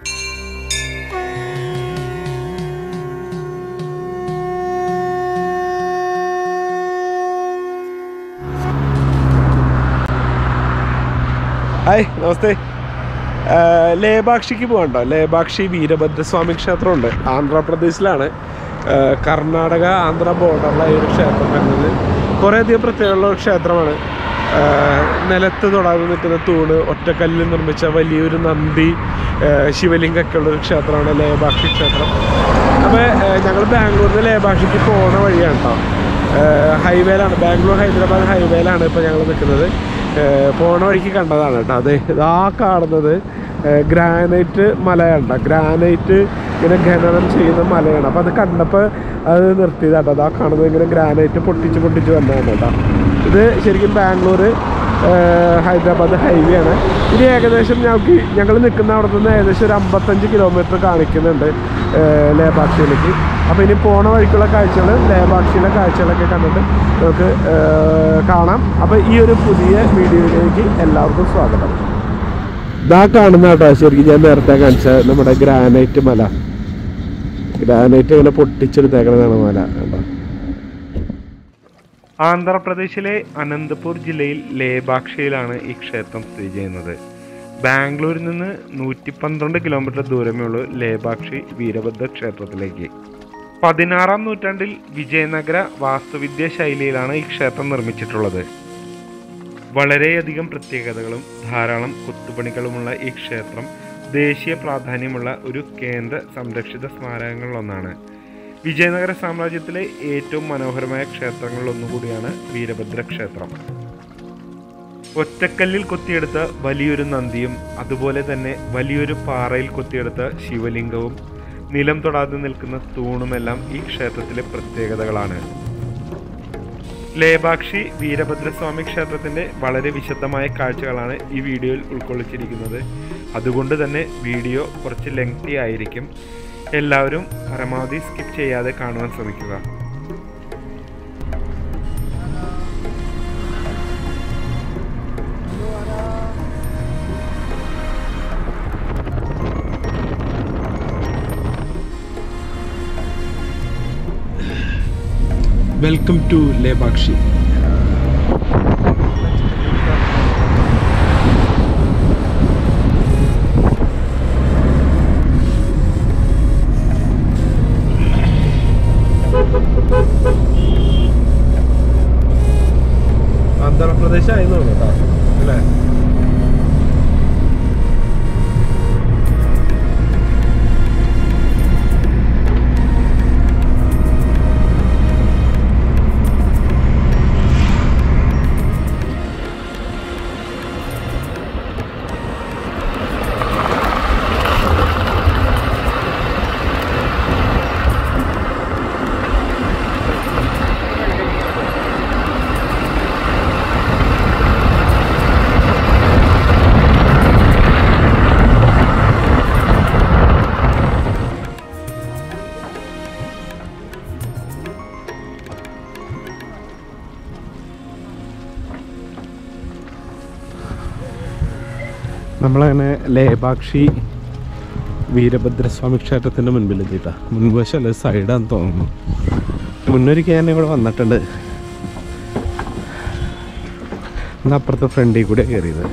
Hi നമസ്തേ ആ, ലേബാക്ഷിക്ക് പോകണ്ടോ ലേബാക്ഷി വീരഭദ്രസ്വാമി ക്ഷേത്രമുണ്ട് ആന്ധ്രാപ്രദേശിലാണ് ആ, കർണാടക ആന്ധ്ര ബോർഡറിലായ ഒരു ക്ഷേത്രം വരുന്നത് കുറേയധികം പ്രത്യേകമുള്ള ഒരു ക്ഷേത്രമാണ് ആ, നിലത്ത് തൊടാതെ നിൽക്കുന്ന തൂണ് ഒറ്റക്കല്ലിൽ നിർമ്മിച്ച വലിയൊരു നന്ദി ആ, ശിവലിംഗമൊക്കെ ഉള്ള ഒരു ക്ഷേത്രമാണ് ലേബാക്ഷി ക്ഷേത്രം അപ്പോൾ ഞങ്ങൾ ബാംഗ്ലൂരിൽ നിന്ന് ലേബാക്ഷിക്ക് പോകുന്ന വഴിയാണ് കേട്ടോ ഹൈവേയിലാണ് ബാംഗ്ലൂർ ഹൈദരാബാദ് ഹൈവേയിലാണ് ഇപ്പോൾ ഞങ്ങൾ നിൽക്കുന്നത് ഏഹ് പോണ വഴിക്ക് കണ്ടതാണ് കേട്ടോ അതെ ഇതാ കാണുന്നത് ഏഹ് ഗ്രാനൈറ്റ് മലയാണ് ഗ്രാനൈറ്റ് ഇങ്ങനെ ഖനനം ചെയ്യുന്ന മലയാണ് അപ്പോൾ അത് കണ്ടപ്പോൾ അത് നിർത്തിയതാട്ടോ അതാ കാണുന്നത് ഇങ്ങനെ ഗ്രാനൈറ്റ് പൊട്ടിച്ച് പൊട്ടിച്ച് വന്നതാണ് കേട്ടോ ഇത് ശരിക്കും ബാംഗ്ലൂർ ഏഹ് ഹൈദരാബാദ് ഹൈവേ ആണ് ഇത് ഏകദേശം ഞങ്ങൾക്ക് ഞങ്ങൾ നിൽക്കുന്ന അവിടെ നിന്ന് ഏകദേശം ഒരു അമ്പത്തഞ്ച് കിലോമീറ്റർ കാണിക്കുന്നുണ്ട് ഏഹ് ലേബാക്ഷിയിലേക്ക് അപ്പോൾ ഇനി പോണ വഴിക്കുള്ള കാഴ്ചകൾ ലേബാക്ഷിയിലെ കാഴ്ചകളൊക്കെ കണ്ടിട്ട് നമുക്ക് ഏഹ് കാണാം അപ്പോൾ ഈ ഒരു പുതിയ വീഡിയോയിലേക്ക് എല്ലാവർക്കും സ്വാഗതം ഇതാ കാണുന്ന കേട്ടോ ശരിക്കും ഞാൻ നേരത്തെ കാണിച്ച നമ്മുടെ ഗ്രാനൈറ്റ് മല ഗ്രാനൈറ്റ് ഇങ്ങനെ പൊട്ടിച്ചെടുത്തേക്കണതാണ് മല കേട്ടോ ആന്ധ്രാപ്രദേശിലെ അനന്തപൂർ ജില്ലയിൽ ലേബാക്ഷിയിലാണ് ഈ ക്ഷേത്രം സ്ഥിതി ചെയ്യുന്നത് ബാംഗ്ലൂരിൽ നിന്ന് നൂറ്റി പന്ത്രണ്ട് കിലോമീറ്റർ ദൂരമേ ഉള്ളൂ ലേബാക്ഷി വീരഭദ്ര ക്ഷേത്രത്തിലേക്ക് പതിനാറാം നൂറ്റാണ്ടിൽ വിജയനഗര വാസ്തുവിദ്യ ശൈലിയിലാണ് ഈ ക്ഷേത്രം നിർമ്മിച്ചിട്ടുള്ളത് വളരെയധികം പ്രത്യേകതകളും ധാരാളം കൊത്തുപണികളുമുള്ള ഈ ക്ഷേത്രം ദേശീയ പ്രാധാന്യമുള്ള ഒരു കേന്ദ്ര സംരക്ഷിത സ്മാരകങ്ങളിലൊന്നാണ് വിജയനഗര സാമ്രാജ്യത്തിലെ ഏറ്റവും മനോഹരമായ ക്ഷേത്രങ്ങളിലൊന്നുകൂടിയാണ് വീരഭദ്ര ക്ഷേത്രം ഒറ്റക്കല്ലിൽ കൊത്തിയെടുത്ത വലിയൊരു നന്ദിയും അതുപോലെ തന്നെ വലിയൊരു പാറയിൽ കൊത്തിയെടുത്ത ശിവലിംഗവും നിലം തൊടാതെ നിൽക്കുന്ന തൂണുമെല്ലാം ഈ ക്ഷേത്രത്തിലെ പ്രത്യേകതകളാണ് ലേബാക്ഷി വീരഭദ്രസ്വാമി ക്ഷേത്രത്തിന്റെ വളരെ വിശദമായ കാഴ്ചകളാണ് ഈ വീഡിയോയിൽ ഉൾക്കൊള്ളിച്ചിരിക്കുന്നത് അതുകൊണ്ട് തന്നെ വീഡിയോ കുറച്ച് ലെങ്തി ആയിരിക്കും എല്ലാവരും പരമാവധി സ്കിപ്പ് ചെയ്യാതെ കാണുവാൻ ശ്രമിക്കുക വെൽക്കം ടു ലേബാക്ഷി ആന്ധ്രാപ്രദേശ് ആയിരുന്നു കേട്ടോ അല്ലേ നമ്മളങ്ങനെ ലേബാക്ഷി വീരഭദ്രസ്വാമി ക്ഷേത്രത്തിൻ്റെ മുൻപിൽ എത്തിയിട്ടാ മുൻവശമല്ല സൈഡാന്ന് തോന്നുന്നു മുന്നൊരിക്കൽ ഞാൻ ഇവിടെ വന്നിട്ടുണ്ട് ഇന്ന് അപ്പുറത്തെ ഫ്രണ്ടിൽ കൂടെ കയറിയത്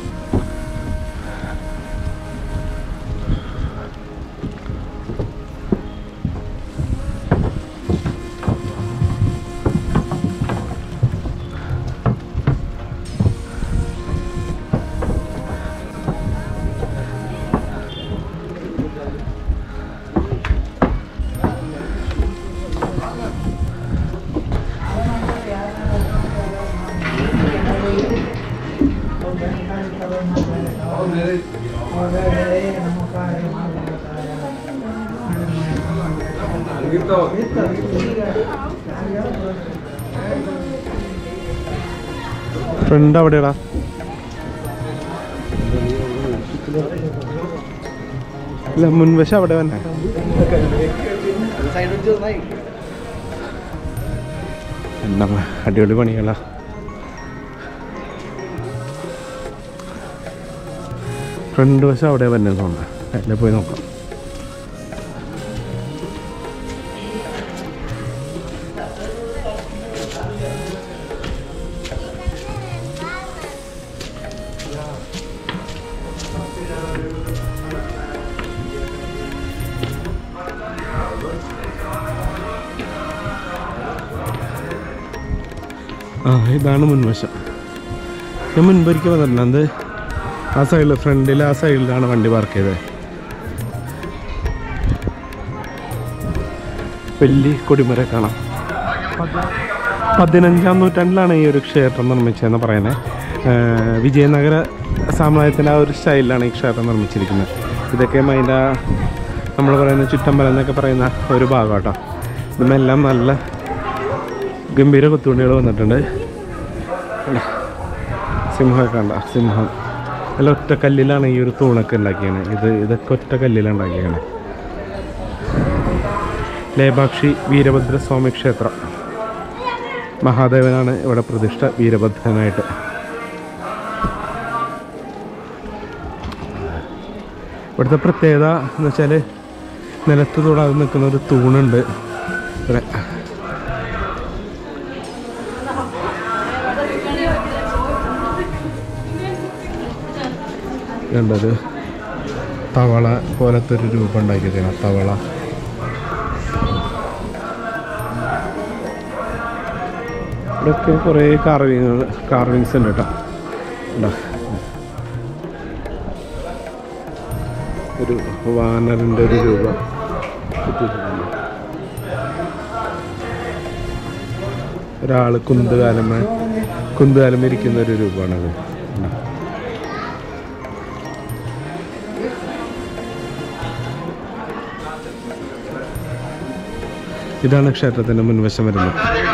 ഫ്രണ്ട് അവിടെടാ ഇല്ല മുൻവശം അവിടെ തന്നെ എന്താ അടിപൊളി പണികളാ ഫ്രണ്ട് വശം അവിടെ തന്നെ തോന്നുന്നു അതിൽ പോയി നോക്കാം ആ ഇതാണ് മുൻവശം ഞാൻ മുൻപൊരിക്കൽ വന്നിട്ടുണ്ട് അത് ആ സൈഡിൽ ഫ്രണ്ടിൽ ആ സൈഡിലാണ് വണ്ടി പാർക്ക് ചെയ്തത് വലിയ കൊടിമര കാണാം പതിനഞ്ചാം നൂറ്റാണ്ടിലാണ് ഈ ഒരു ക്ഷേത്രം നിർമ്മിച്ചതെന്ന് പറയുന്നത് ഏഹ് വിജയനഗര സാമ്രാജ്യത്തിൻ്റെ ആ ഒരു സ്റ്റൈലിലാണ് ഈ ക്ഷേത്രം നിർമ്മിച്ചിരിക്കുന്നത് ഇതൊക്കെ അതിൻ്റെ നമ്മൾ പറയുന്ന ചുറ്റമ്പലം എന്നൊക്കെ പറയുന്ന ഒരു ഭാഗം കേട്ടോ ഇതുമെല്ലാം നല്ല ഗംഭീര കൊത്തുപണികൾ വന്നിട്ടുണ്ട് കണ്ടോ? സിംഹമൊക്കെ കണ്ട സിംഹം നല്ല ഒറ്റ കല്ലിലാണ് ഈ ഒരു തൂണൊക്കെ ഉണ്ടാക്കിയാണ് ഇത് ഇതൊക്കെ ഒറ്റ കല്ലിലാണ് ഉണ്ടാക്കിയാണ് ലേപാക്ഷി വീരഭദ്രസ്വാമി ക്ഷേത്രം മഹാദേവനാണ് ഇവിടെ പ്രതിഷ്ഠ വീരഭദ്രനായിട്ട് ഇവിടുത്തെ പ്രത്യേകത എന്ന് വെച്ചാൽ നിലത്ത് തൊടാതെ നിൽക്കുന്ന ഒരു തൂണുണ്ട് ഇവിടെ കണ്ടത് തവള പോലത്തെ ഒരു രൂപം ഉണ്ടാക്കിയതാണ് തവള ഇവിടെയൊക്കെ കുറേ കാർവിങ്ങുകൾ കാർവിങ്സ് ഉണ്ട് കേട്ടോ ഉണ്ടോ? ഒരു വാനറിൻ്റെ ഒരു രൂപം കുത്തിയിട്ടുണ്ട്. ഒരാൾ കുന്തുകാലമ കുന്തുകാലം ഇരിക്കുന്ന ഒരു രൂപമാണത് ഉണ്ടോ? ഇതാണ് ക്ഷേത്രത്തിൻ്റെ മുൻവശം വരുന്നത്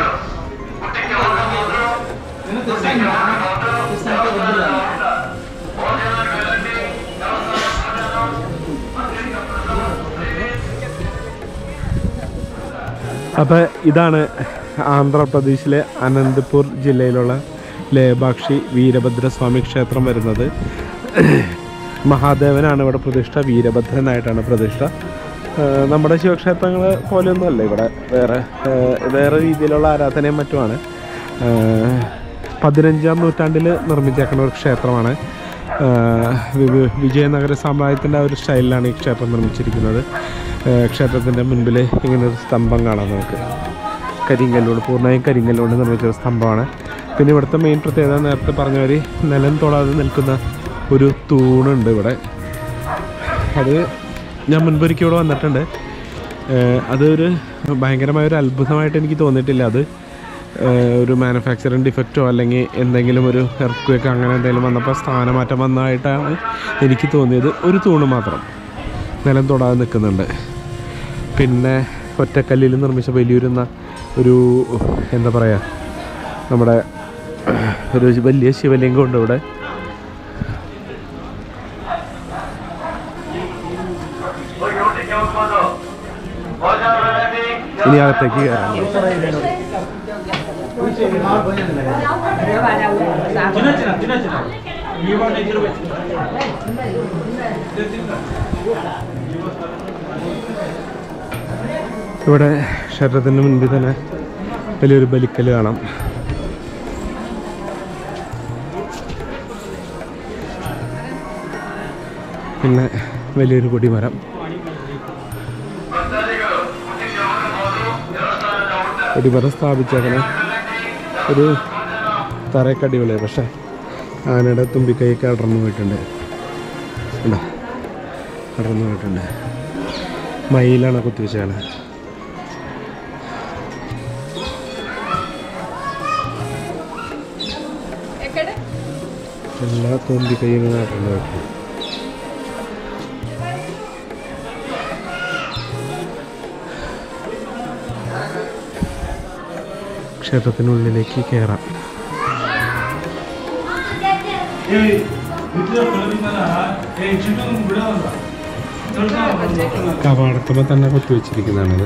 അപ്പോൾ ഇതാണ് ആന്ധ്രാപ്രദേശിലെ അനന്തപൂർ ജില്ലയിലുള്ള ലേബാക്ഷി വീരഭദ്രസ്വാമി ക്ഷേത്രം വരുന്നത് മഹാദേവനാണ് ഇവിടെ പ്രതിഷ്ഠ വീരഭദ്രനായിട്ടാണ് പ്രതിഷ്ഠ ആ, നമ്മുടെ ശിവക്ഷേത്രങ്ങൾ പോലെയൊന്നുമല്ല ഇവിടെ വേറെ ആ, വേറെ രീതിയിലുള്ള ആരാധനയും മറ്റുമാണ് ആ, പതിനഞ്ചാം നൂറ്റാണ്ടിൽ നിർമ്മിച്ചേക്കുന്ന ഒരു ക്ഷേത്രമാണ് ആ, വി- വിജയനഗര സാമ്രാജ്യത്തിൻ്റെ ആ ഒരു സ്റ്റൈലിലാണ് ഈ ക്ഷേത്രം നിർമ്മിച്ചിരിക്കുന്നത് ക്ഷേത്രത്തിൻ്റെ മുൻപിൽ ഇങ്ങനെ ഒരു സ്തംഭം കാണാം നമുക്ക് കരിങ്കല്ലുകൊണ്ട് പൂർണ്ണമായും കരിങ്കല്ലുകൊണ്ട് നിർമ്മിച്ച ഒരു സ്തംഭമാണ് പിന്നെ ഇവിടുത്തെ മെയിൻ പ്രത്യേകത നേരത്തെ പറഞ്ഞ മാതിരി നിലം തൊടാതെ നിൽക്കുന്ന ഒരു തൂണുണ്ട് ഇവിടെ അത് ഞാൻ മുൻപൊരിക്കൽ ഇവിടെ വന്നിട്ടുണ്ട് ഏഹ് അതൊരു ഭയങ്കരമായ ഒരു അത്ഭുതമായിട്ട് എനിക്ക് തോന്നിയിട്ടില്ല അത് ഏഹ് ഒരു മാനുഫാക്ചറിങ് ഡിഫക്റ്റോ അല്ലെങ്കിൽ എന്തെങ്കിലും ഒരു എർക്വേക്ക് അങ്ങനെ എന്തെങ്കിലും വന്നപ്പോൾ സ്ഥാനമാറ്റം വന്നതായിട്ടാണ് എനിക്ക് തോന്നിയത് ഒരു തൂണ് മാത്രം നിലം തൊടാതെ നിൽക്കുന്നുണ്ട് പിന്നെ ഒറ്റക്കല്ലിൽ നിർമ്മിച്ച വലിയൊരു ന- ഒരു എന്താ പറയുക നമ്മുടെ ഒരു വലിയ ശിവലിംഗം ഉണ്ട് ഇവിടെ ഇനി അകത്തേക്ക് കയറാം ഇവിടെ ക്ഷേത്രത്തിന് മുൻപിൽ തന്നെ വലിയൊരു ബലിക്കല് കാണാം പിന്നെ വലിയൊരു കൊടിമരം കൊടിമരം സ്ഥാപിച്ചേക്കണ ഒരു തറക്കടിപൊളി പക്ഷെ ആനയുടെ തുമ്പിക്കൈയൊക്കെ അടർന്നു പോയിട്ടുണ്ട് ഉണ്ടോ അടർന്നു പോയിട്ടുണ്ട് മയിലാണ് കുത്തിവെച്ചാണ് എല്ലാ തുമ്പിക്കൈയും ഇങ്ങനെ അടർന്നു പോയിട്ടുണ്ട് ക്ഷേത്രത്തിനുള്ളിലേക്ക് കയറാം കവാടത്തുമ്പോൾ തന്നെ കൊത്തിവെച്ചിരിക്കുന്നതാണിത്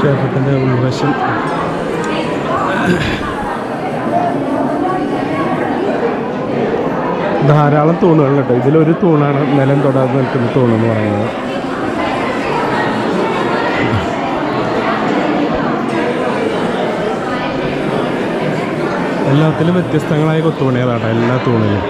ക്ഷേത്രത്തിൻ്റെ ഉൾവശം ധാരാളം തൂണുകൾ കേട്ടോ ഇതിലൊരു തൂണാണ് നിലം തൊടാതെ നിൽക്കുന്ന തൂണെന്ന് പറയുന്നത് എല്ലാത്തിലും വ്യത്യസ്തങ്ങളായ കൊത്തുപണികളാണ് എല്ലാ തൂണിലും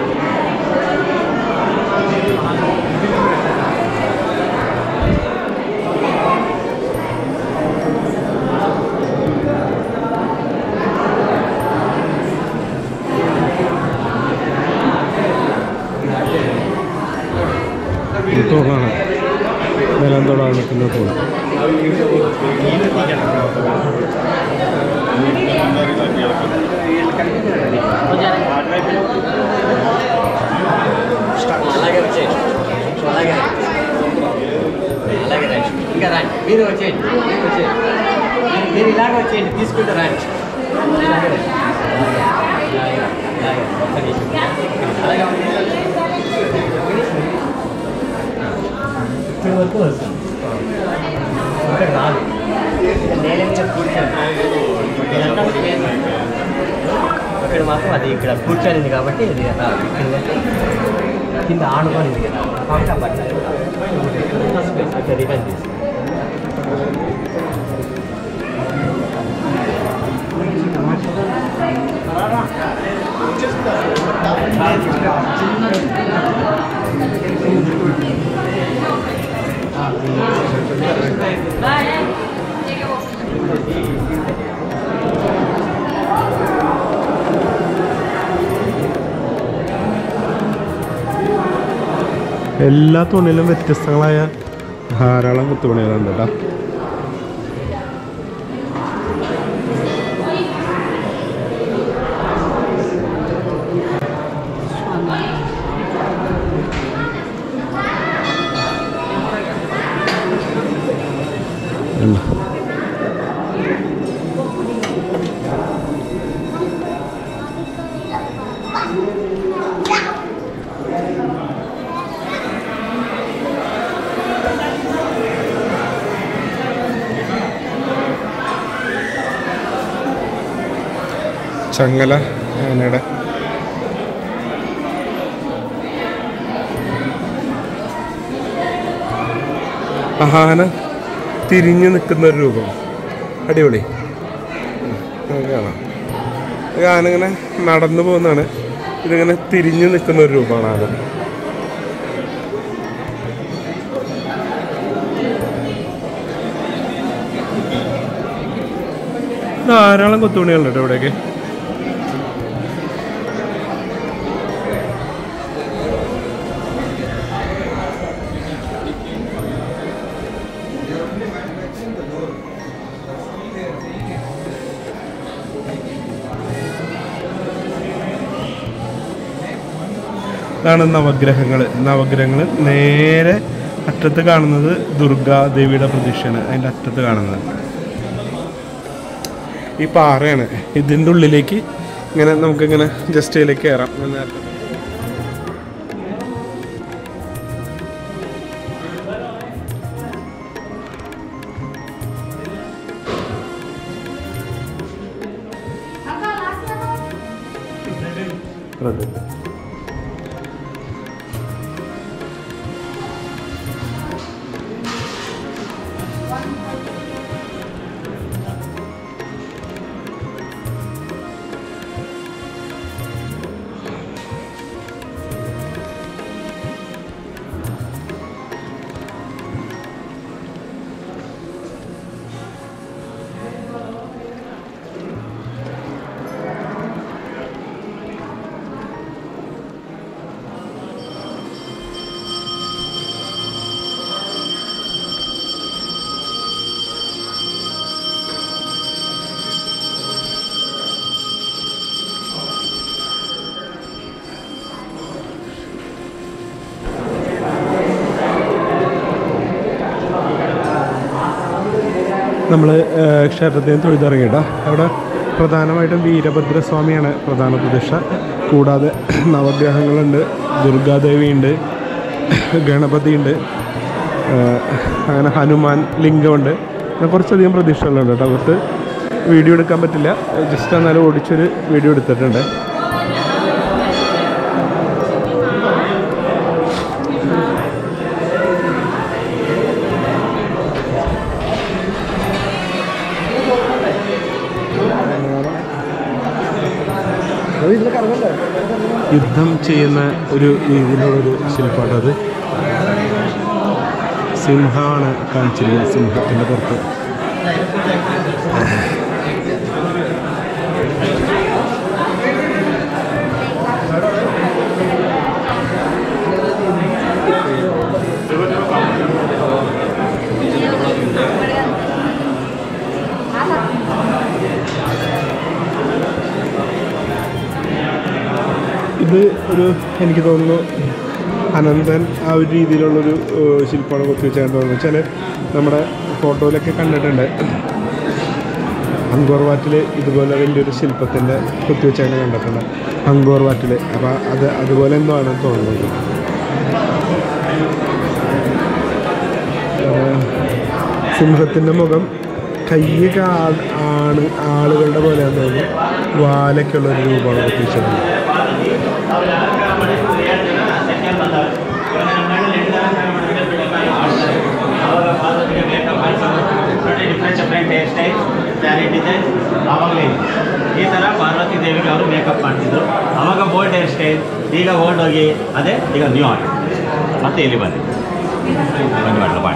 ഈ തൂണാണ് നിലം തൊടാതെ നിൽക്കുന്ന തൂണ് అలాగే వచ్చేయండి అలాగే రండి. అలాగే రండి ఇంకా రండి మీరు వచ్చేయండి మీరు వచ్చేయండి మీరు- మీరు ఇలాగ వచ్చేయండి తీసుకుంటే రండి ఇలాగే రండి. ఇలాగే రండి. ఇలాగే రండి. ఒక్క నిమిషం. అలాగే ఉంది. ఇక్కడ వరకు వస్తుంది ఇక్కడ రాదు నేల మీద కూర్చోండి ఇదంతా ప్లేస్. ఇక్కడ మాత్రం అది ఇక్కడ కూర్చొనింది కాబట్టి ఇది రాదు ఇక్కడ వరకు కింద ఆనుకోనింది కదా కాబట్టి ఆ బట్టలు ఇక్కడ రిటర్న్ చేసి എല്ലാ തുണിയിലും വ്യത്യസ്തങ്ങളായ ധാരാളം കൊത്തുപണികളുണ്ട് കേട്ടോ ഉണ്ട്. ചങ്ങല ആനയുടെ ആന തിരിഞ്ഞു നിൽക്കുന്ന ഒരു രൂപം അടിപൊളി ഉം, നമുക്ക് കാണാം ഈ ആന ഇങ്ങനെ നടന്നു പോകുന്നതാണ് ഇതിങ്ങനെ തിരിഞ്ഞു നിൽക്കുന്ന ഒരു രൂപമാണ് ആന ധാരാളം കൊത്തുപണികളുണ്ട് കേട്ടോ ഇവിടെയൊക്കെ ഇതാണ് നവഗ്രഹങ്ങൾ നവഗ്രഹങ്ങൾ നേരെ അറ്റത്ത് കാണുന്നത് ദുർഗാദേവിയുടെ പ്രതീക്ഷയാണ് അതിൻ്റെ അറ്റത്ത് കാണുന്നത് ഈ പാറയാണ് ഇതിൻ്റെ ഉള്ളിലേക്ക് ഇങ്ങനെ നമുക്കിങ്ങനെ ജസ്റ്റ് ഇതിലേക്ക് കയറാം ഞാൻ നേരത്തെ അതെ. നമ്മൾ ക്ഷേത്രത്തിൽ നിന്ന് തൊഴുതിറങ്ങിയിട്ടാ അവിടെ പ്രധാനമായിട്ടും വീരഭദ്രസ്വാമിയാണ് പ്രധാന പ്രതിഷ്ഠ കൂടാതെ നവഗ്രഹങ്ങളുണ്ട് ദുർഗാദേവിയുണ്ട് ഗണപതിയുണ്ട് ഏഹ് അങ്ങനെ ഹനുമാൻ ലിംഗമുണ്ട് ഞാൻ കുറച്ചധികം പ്രതീക്ഷകളുണ്ട് കേട്ടോ അകത്ത് വീഡിയോ എടുക്കാൻ പറ്റില്ല ജസ്റ്റ് എന്നാലും ഓടിച്ചൊരു വീഡിയോ എടുത്തിട്ടുണ്ട് യുദ്ധം ചെയ്യുന്ന ഒരു രീതിയിലുള്ളൊരു ശില്പമാണ് അത് സിംഹമാണ് കാണിച്ചിരിക്കുന്നത് സിംഹത്തിൻ്റെ പുറത്ത് ഇത് ഒരു എനിക്ക് തോന്നുന്നു അനന്തൻ ആ ഒരു രീതിയിലുള്ളൊരു ഏഹ്, ശില്പമാണ് കൊത്തിവെച്ചാൽ തോന്നുന്നു വെച്ചാൽ നമ്മുടെ ഫോട്ടോയിലൊക്കെ കണ്ടിട്ടുണ്ട് അങ്കോർ വാറ്റിൽ ഇതുപോലെ വലിയൊരു ശില്പത്തിൻ്റെ കൊത്തിവെച്ചാൽ കണ്ടിട്ടുണ്ട് അങ്കോർ വാറ്റിൽ അപ്പോൾ അത് അതുപോലെ എന്തോ ആണെന്ന് തോന്നുന്നത് ഏഹ്, സിംഹത്തിൻ്റെ മുഖം കയ്യൊക്കെ ആ- ആണ് ആളുകളുടെ പോലെയാന്ന് തോന്നുന്നു വാലൊക്കെ ഉള്ള ഒരു രൂപമാണ് കൊത്തിവെച്ചത് different different hair style sari design ಆವಾಗಲೇ ಇದೆ. ಈ ಥರ ಪಾರ್ವತಿ ದೇವಿಗೆ ಅವರು ಮೇಕಪ್ ಮಾಡ್ತಿದ್ರು ಅವಾಗ ಓಲ್ಡ್ ಹೇರ್ ಸ್ಟೈಲ್ ಈಗ ಓಲ್ಡ್ ಹೋಗಿ ಅದೇ ಈಗ ನ್ಯೂ ಆಗಿ ಮತ್ತೆ ಇಲ್ಲಿ ಬನ್ನಿ ಬನ್ನಿ ಮಾಡಲು ಮಾಡಿ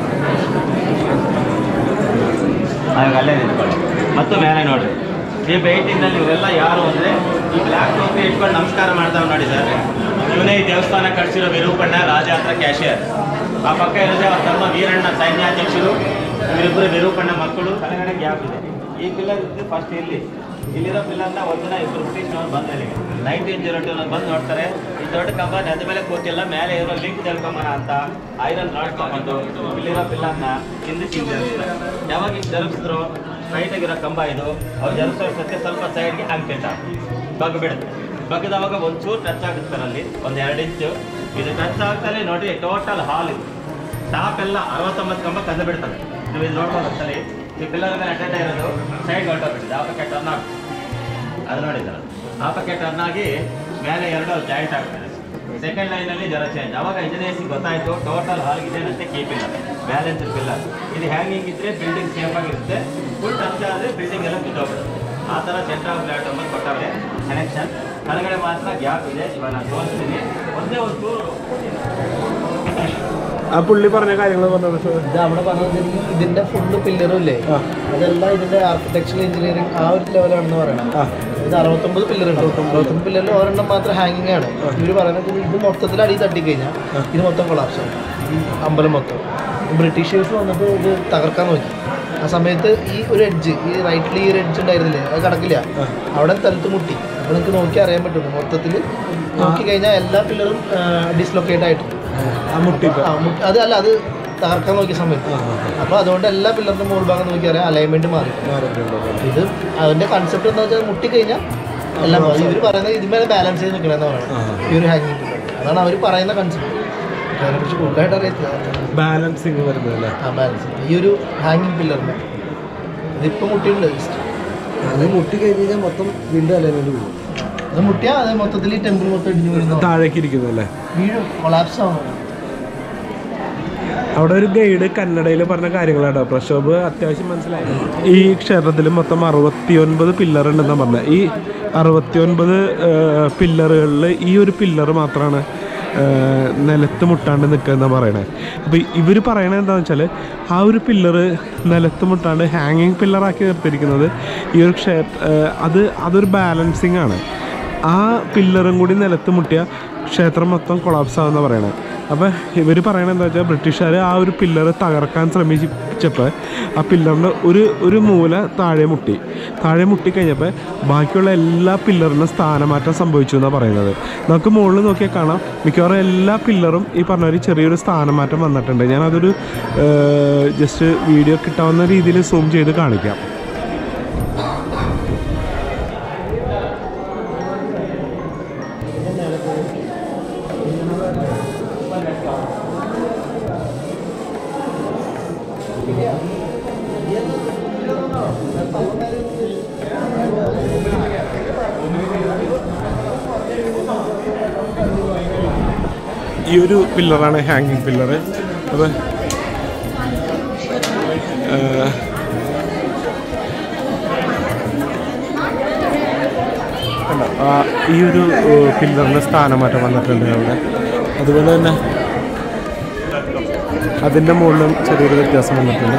ಹಾಗಾಗಿ ಅಲ್ಲೇ ನಿಂತ್ಕೊಳ್ಳಿ ಮತ್ತು ಮೇಲೆ ನೋಡ್ರಿ ಈ ಪೇಂಟಿಂಗ್ನಲ್ಲಿ ಇವರೆಲ್ಲ ಯಾರು ಅಂದರೆ ಈ ಬ್ಲ್ಯಾಕ್ ಟೋಪಿ ಇಟ್ಕೊಂಡು ನಮಸ್ಕಾರ ಮಾಡ್ತಾವೆ ನೋಡಿ ಸರ್ ಇವನೇ ಈ ದೇವಸ್ಥಾನ ಕಟ್ಸಿರೋ ವಿರೂಪಣ್ಣ ರಾಜ ಹತ್ರ ಕ್ಯಾಶಿಯರ್ ಆ ಪಕ್ಕ ಇರೋದೇ ಅವ್ರ ತಮ್ಮ ವೀರಣ್ಣ ಸೈನ್ಯಾಧ್ಯಕ್ಷರು ಇವರಿಬ್ಬರು ವಿರೂಪಣ್ಣ ಮಕ್ಕಳು ಕೆಳಗಡೆ ಗ್ಯಾಪ್ ಇದೆ ಈ ಪಿಲ್ಲರ್ ಇದ್ದು ಫಸ್ಟ್ ಇಲ್ಲಿ ಇಲ್ಲಿರೋ ಪಿಲ್ಲರ್ನ ಒಂದಿನ ಇಬ್ಬರು ಬ್ರಿಟಿಷ್ನವ್ರು ಬಂದ ಇಲ್ಲಿಗೆ ನೈನ್ಟೀನ್ ಜೀರೋ ಟೂ ಬಂದು ನೋಡ್ತಾರೆ ಈ ದೊಡ್ಡ ಕಂಬ ನೆದ ಮೇಲೆ ಕೂತಿಲ್ಲ ಮೇಲೆ ಇರೋ ಲಿಂಕ್ ತಿಳ್ಕೊಂಬನ ಅಂತ ಐರನ್ ರಾಡ್ ತಗೊಂಡು ಇಲ್ಲಿರೋ ಪಿಲ್ಲರ್ನ ಹಿಂದಕ್ಕೆ ಹಿಂಗೆ ಜರುಗಿಸ್ತಾರೆ ಯಾವಾಗ ಹಿಂಗೆ ಜರುಗಿಸಿದ್ರು ಸ್ಟ್ರೈಟ್ ಆಗಿರೋ ಕಂಬ ಇದು ಅವ್ರು ಜರುಗಿಸೋ ಸತ್ಯ ಸ್ವಲ್ಪ ಸೈಡ್ಗೆ ಹಂಗೆ ಕೆಟ್ಟ ಬಗ್ ಬಿಡುತ್ತೆ ಬಗ್ಗದವಾಗ ಒಂಚೂರು ಟಚ್ ಆಗುತ್ತೆ ಅಲ್ಲಿ ಒಂದು ಎರಡು ಇಂಚು ಇದು ಟಚ್ ಆಗ್ತಾನೆ ನೋಡಿ ಟೋಟಲ್ ಹಾಲ್ ಇದು ಟಾಪ್ ಎಲ್ಲ ಅರವತ್ತೊಂಬತ್ತು ಕಂಬ ಕಂದು ಬಿಡ್ತದೆ ನೀವು ಇದು ನೋಡ್ಬೋದು ಸರಿ ಈ ಪಿಲ್ಲರ್ ಮೇಲೆ ಅಟೆಂಡ್ ಇರೋದು ಸೈಡ್ ಹೊರಟೋಗ್ಬಿಟ್ಟಿದೆ ಆ ಪಕ್ಕೆ ಟರ್ನ್ ಆಗುತ್ತೆ ಅದು ನೋಡಿದ್ದಾರೆ ಆ ಪಕ್ಕೆ ಟರ್ನ್ ಆಗಿ ಮೇಲೆ ಎರಡು ಜಾಯಿಂಟ್ ಆಗ್ತದೆ ಸೆಕೆಂಡ್ ಲೈನಲ್ಲಿ ಜರ ಚೇಂಜ್ ಅವಾಗ ಇಂಜಿನಿಯರ್ಸಿಗೆ ಗೊತ್ತಾಯಿತು ಟೋಟಲ್ ಹಾಲ್ಗೆ ಇದೇನಂತೆ ಕೀ ಪಿಲ್ಲರ್ ಬ್ಯಾಲೆನ್ಸ್ ಪಿಲ್ಲರ್ ಇದು ಹ್ಯಾಂಗಿಂಗ್ ಇದ್ರೆ ಬಿಲ್ಡಿಂಗ್ ಸೇಫ್ ಆಗಿರುತ್ತೆ ಫುಲ್ ಟಚ್ ಆದರೆ ಬಿಲ್ಡಿಂಗ್ ಎಲ್ಲ ಬಿದ್ದೋಗ್ಬಿಡುತ್ತೆ ಆ ಥರ ಸೆಂಟ್ರ್ ಆಫ್ ಫ್ಲಾಟ್ ಒಂದು ಕೊಟ್ಟವ್ರೆ ಕನೆಕ್ಷನ್ ಕೆಳಗಡೆ ಮಾತ್ರ ಗ್ಯಾಪ್ ಇದೆ ಇವಾಗ ನಾನು ತೋರಿಸ್ತೀನಿ ಒಂದೇ ಒಂದು ಚೂರು ആ പുള്ളി പറഞ്ഞ കാര്യങ്ങൾ പറഞ്ഞത് ഇത് അവിടെ പറഞ്ഞത് ഇതിന്റെ ഫുള്ള് പില്ലറും ഇല്ലേ ആ. അതെല്ലാം ഇതിന്റെ ആർക്കിടെക്ചറൽ എഞ്ചിനീയറിംഗ് ആ ഒരു ലെവലാണെന്ന് പറയണം ആ. ഇത് അറുപത്തൊമ്പത് പില്ലർ ഉണ്ട് അറുപത്തൊമ്പത് പില്ലറിൽ ഒരെണ്ണം മാത്രം ഹാങ്ങിങ് ആണ് ഇവര് പറയുന്നത് ഇത് ഇത് മൊത്തത്തിൽ അടി തട്ടിക്കഴിഞ്ഞാൽ ഇത് മൊത്തം കൊളാപ്സ് ആണ് ഈ അമ്പലം മൊത്തം ബ്രിട്ടീഷേഴ്സ് വന്നിട്ട് ഇത് തകർക്കാൻ നോക്കി ആ സമയത്ത് ഈ ഒരു എഡ്ജ് ഈ റൈറ്റിൽ ഈ ഒരു എഡ്ജ് ഉണ്ടായിരുന്നില്ലേ അത് കടക്കില്ല അവിടെ തലത്ത് മുട്ടി അപ്പോൾ നിങ്ങൾക്ക് നോക്കി അറിയാൻ പറ്റും മൊത്തത്തിൽ നോക്കി കഴിഞ്ഞാൽ എല്ലാ പില്ലറും ഡിസ്ലൊക്കേറ്റ് ആയിട്ടുണ്ട് ആ മുട്ടി ആ, മുട്ട- അത് അല്ല അത് തകർക്കാൻ നോക്കിയ സമയത്ത് അപ്പൊ അതുകൊണ്ട് എല്ലാ പില്ലറിന്റെ മുകൾ ഭാഗം നോക്കി അറിയാം അലൈൻമെന്റ് മാറി ഇത് അതിന്റെ കൺസെപ്റ്റ് എന്താ വെച്ചാൽ മുട്ടി കഴിഞ്ഞാൽ എല്ലാം ഇവർ പറയുന്നത് ഇതിന്മേലെ ബാലൻസ് ചെയ്ത് നിൽക്കണമെന്ന് പറയുന്നത് ഈ ഒരു ഹാങ്ങിങ് പില്ലർ അതാണ് അവർ പറയുന്ന കൺസെപ്റ്റ് അതിനെക്കുറിച്ച് കൂടുതലായിട്ട് അറിയത്തില്ല ബാലൻസിങ് വരുന്നതല്ലേ ആ ബാലൻസ് ഈ ഒരു ഹാങ്ങിങ് പില്ലറിന് ഇതിപ്പോൾ മുട്ടിയുണ്ട് just. അത് മുട്ടി കഴിഞ്ഞ് കഴിഞ്ഞാൽ മൊത്തം വീണ്ടും അലൈൻമെന്റ് പോകും അത് മുട്ടിയാൽ അത് മൊത്തത്തിൽ ഈ ടെമ്പിൾ മൊത്തം ഇടിഞ്ഞു വീഴുന്നു താഴേക്ക് ഇരിക്കുന്നതല്ലേ വീഴും കൊളാപ്സ് ആവുന്നു അവിടെ ഒരു ഗൈഡ് കന്നഡയിൽ പറഞ്ഞ കാര്യങ്ങളാട്ടോ പ്രക്ഷോഭ് അത്യാവശ്യം മനസ്സിലായി ഈ ക്ഷേത്രത്തിൽ മൊത്തം അറുപത്തിയൊൻപത് പില്ലർ ഉണ്ടെന്നാണ് പറഞ്ഞത് ഈ അറുപത്തിയൊൻപത് പില്ലറുകളിൽ ഈ ഒരു പില്ലർ മാത്രമാണ് ഏഹ്, നിലത്ത് മുട്ടാണ്ട് നിൽക്കുക പറയണേ അപ്പോൾ ഇവർ പറയണത് എന്താണെന്ന് വെച്ചാൽ ആ ഒരു പില്ലറ് നിലത്ത് മുട്ടാണ്ട് ഹാങ്ങിങ് പില്ലറാക്കി നിർത്തിയിരിക്കുന്നത് ഈ ഒരു ക്ഷേത്ര ഏഹ്, അത് അതൊരു ബാലൻസിങ് ആണ് ആ പില്ലറും കൂടി നിലത്ത് മുട്ടിയ ക്ഷേത്രം മൊത്തം കൊളാപ്സ് ആവുന്ന പറയണത് അപ്പോൾ ഇവർ പറയണത് എന്താ വെച്ചാൽ ബ്രിട്ടീഷുകാർ ആ ഒരു പില്ലർ തകർക്കാൻ ശ്രമിച്ചപ്പോൾ ആ പില്ലറിൻ്റെ ഒരു ഒരു മൂല താഴെ മുട്ടി താഴെ മുട്ടിക്കഴിഞ്ഞപ്പോൾ ബാക്കിയുള്ള എല്ലാ പില്ലറിനും സ്ഥാനമാറ്റം സംഭവിച്ചു എന്നാണ് പറയുന്നത് നമുക്ക് മുകളിൽ നോക്കിയാൽ കാണാം മിക്കവാറും എല്ലാ പില്ലറും ഈ പറഞ്ഞ ഒരു ചെറിയൊരു സ്ഥാനമാറ്റം വന്നിട്ടുണ്ട് ഞാനതൊരു ജസ്റ്റ് വീഡിയോ കിട്ടാവുന്ന രീതിയിൽ സൂം ചെയ്ത് കാണിക്കാം ഈ ഒരു പില്ലറാണ് ഹാങ്ങിങ് പില്ലർ അപ്പോൾ കണ്ടോ? ആ, ഈ ഒരു പില്ലറിന് സ്ഥാനമാറ്റം വന്നിട്ടുണ്ട് അവിടെ അതുപോലെ തന്നെ അതിൻ്റെ മുകളിലും ചെറിയൊരു വ്യത്യാസം വന്നിട്ടുണ്ട്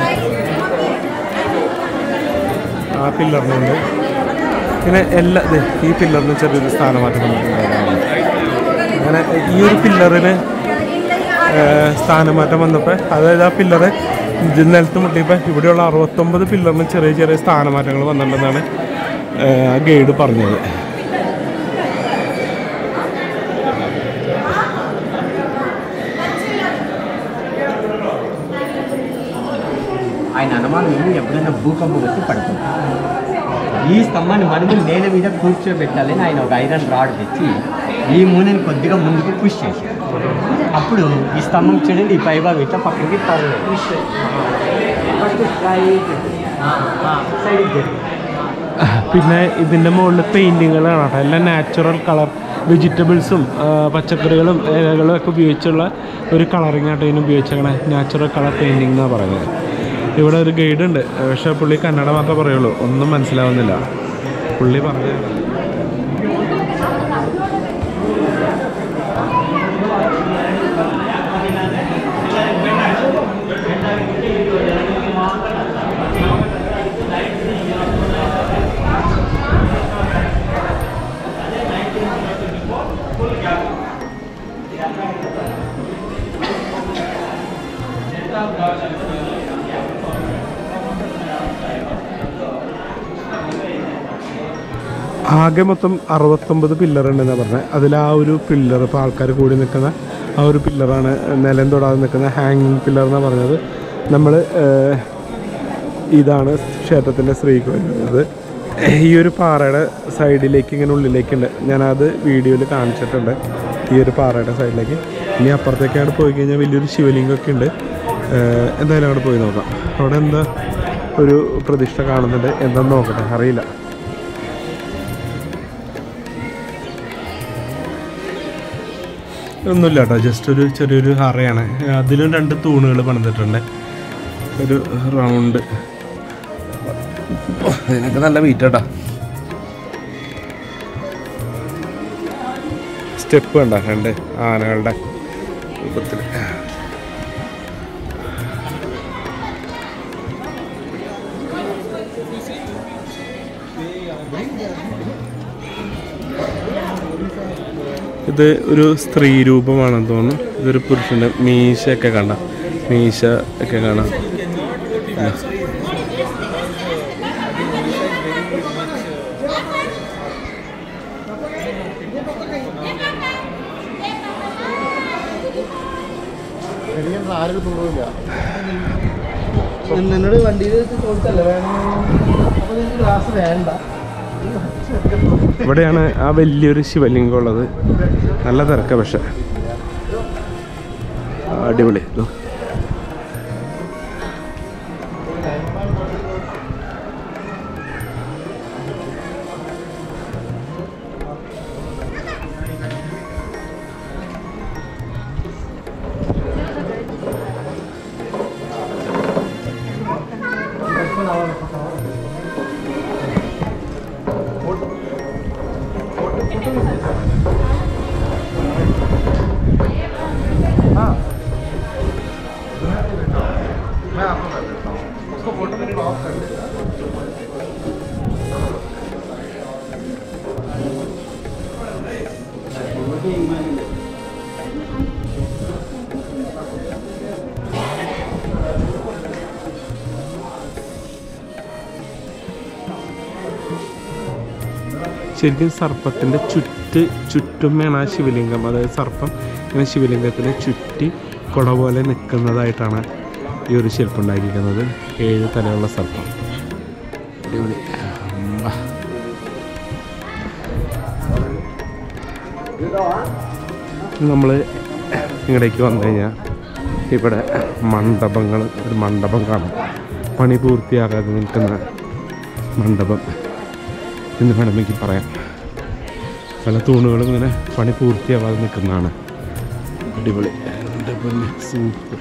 ആ പില്ലറിനുണ്ട് പിന്നെ എല്ലാ ദേ, ഈ പില്ലറിന് ചെറിയൊരു സ്ഥാനമാറ്റം വന്നിട്ടുണ്ട് അങ്ങനെ ഈ ഒരു പില്ലറിന് സ്ഥാനമാറ്റം വന്നപ്പോൾ അതായത് ആ പില്ലറ് ഇത് നിലത്ത് മുട്ടിയപ്പോൾ ഇവിടെയുള്ള അറുപത്തൊമ്പത് പില്ലറിന് ചെറിയ ചെറിയ സ്ഥാനമാറ്റങ്ങൾ വന്നിട്ടുണ്ടെന്നാണ് ആ ഗൈഡ് പറഞ്ഞത് ఆయన అనుమానం ఏమి ఎప్పుడైనా భూకంపం వచ్చి పడుతుంది ఈ స్తంభాన్ని మనము నేల మీద కూర్చోబెట్టాలని ఆయన ఒక ఐరన్ రాడ్ తెచ్చి ఈ మూనని కొద్దిగా ముందుకు పుష్ చేశాడు అప్పుడు ఈ స్తంభం చూడండి ఈ పైభాగం ఇట్లా పక్కకి తరలేదు ఫస్ట్ స్ట్రైట్ సైడ్ జరిగింది പിന്നെ ഇതിൻ്റെ മുകളിൽ പെയിൻറ്റിങ്ങുകളാണ് കേട്ടോ എല്ലാം നാച്ചുറൽ കളർ വെജിറ്റബിൾസും പച്ചക്കറികളും ഇലകളും ഒക്കെ ഉപയോഗിച്ചുള്ള ഒരു കളറിങ് ആയിട്ട് ഇതിന് ഉപയോഗിച്ചേക്കണേ നാച്ചുറൽ കളർ പെയിൻറ്റിംഗ് എന്നാണ് പറയുന്നത് ഇവിടെ ഒരു ഗൈഡ് ഉണ്ട് പക്ഷേ പുള്ളി കന്നഡ മാത്രമേ പറയുള്ളൂ ഒന്നും മനസ്സിലാവുന്നില്ല പുള്ളി പറഞ്ഞു ആകെ മൊത്തം അറുപത്തൊമ്പത് പില്ലർ ഉണ്ടെന്നാണ് പറഞ്ഞത് അതിൽ ആ ഒരു പില്ലർ ഇപ്പോൾ ആൾക്കാർ കൂടി നിൽക്കുന്ന ആ ഒരു പില്ലറാണ് നിലം തൊടാതെ നിൽക്കുന്ന ഹാങ്ങിങ് പില്ലർ എന്നാണ് പറഞ്ഞത് നമ്മൾ ഇതാണ് ക്ഷേത്രത്തിൻ്റെ ശ്രീകോവിലത് ഈ ഒരു പാറയുടെ സൈഡിലേക്ക് ഇങ്ങനെ ഉള്ളിലേക്കുണ്ട് ഞാനത് വീഡിയോയിൽ കാണിച്ചിട്ടുണ്ട് ഈ ഒരു പാറയുടെ സൈഡിലേക്ക് ഇനി അപ്പുറത്തേക്കാണ് പോയി കഴിഞ്ഞാൽ വലിയൊരു ശിവലിംഗമൊക്കെ ഉണ്ട് ഏഹ് എന്തായാലും അവിടെ പോയി നോക്കാം അവിടെ എന്താ ഒരു പ്രതിഷ്ഠ കാണുന്നുണ്ട് എന്താന്ന് നോക്കട്ടെ അറിയില്ല ഒന്നുമില്ല കേട്ടോ ജസ്റ്റ് ഒരു ചെറിയൊരു അറയാണ് അതിലും രണ്ട് തൂണുകൾ പണിതിട്ടുണ്ട് ഒരു റൗണ്ട് ഇതിനൊക്കെ നല്ല വെയിറ്റ് കേട്ടോ സ്റ്റെപ്പ് കണ്ട രണ്ട് ആനകളുടെ രൂപത്തിൽ ഇത് ഒരു സ്ത്രീ രൂപമാണെന്ന് തോന്നുന്നു ഇതൊരു പുരുഷൻ്റെ മീശയൊക്കെ കണ്ട മീശ ഒക്കെ കാണാം ആരും തോന്നില്ല നിന്നോട് വണ്ടിയിൽ ചോദിച്ചല്ലേ വേണം അപ്പൊ നിനക്ക് ഗ്ലാസ് വേണ്ട ഇവിടെയാണ് ആ വലിയൊരു ശിവലിംഗം ഉള്ളത് നല്ല തിരക്ക പക്ഷെ അടിപൊളി ഇതോ. ശരിക്കും സർപ്പത്തിൻ്റെ ചുറ്റ് ചുറ്റുമ്മയാണ് ആ ശിവലിംഗം അതായത് സർപ്പം ഇങ്ങനെ ശിവലിംഗത്തിനെ ചുറ്റി കുട പോലെ നിൽക്കുന്നതായിട്ടാണ് ഈ ഒരു ശില്പം ഉണ്ടാക്കിയിരിക്കുന്നത് ഏഴ് തലയുള്ള സർപ്പം അടിപൊളി അമ്മ. നമ്മൾ ഇങ്ങടേക്ക് വന്നു കഴിഞ്ഞാൽ ഇവിടെ മണ്ഡപങ്ങൾ ഒരു മണ്ഡപം കാണാം പണി പൂർത്തിയാകാതെ നിൽക്കുന്ന മണ്ഡപം എന്ന് വേണമെങ്കിൽ പറയാം പല തൂണുകളും ഇങ്ങനെ പണി പൂർത്തിയാവാതെ നിൽക്കുന്നതാണ് അടിപൊളി എൻ്റെ പൊന്നെ സൂപ്പർ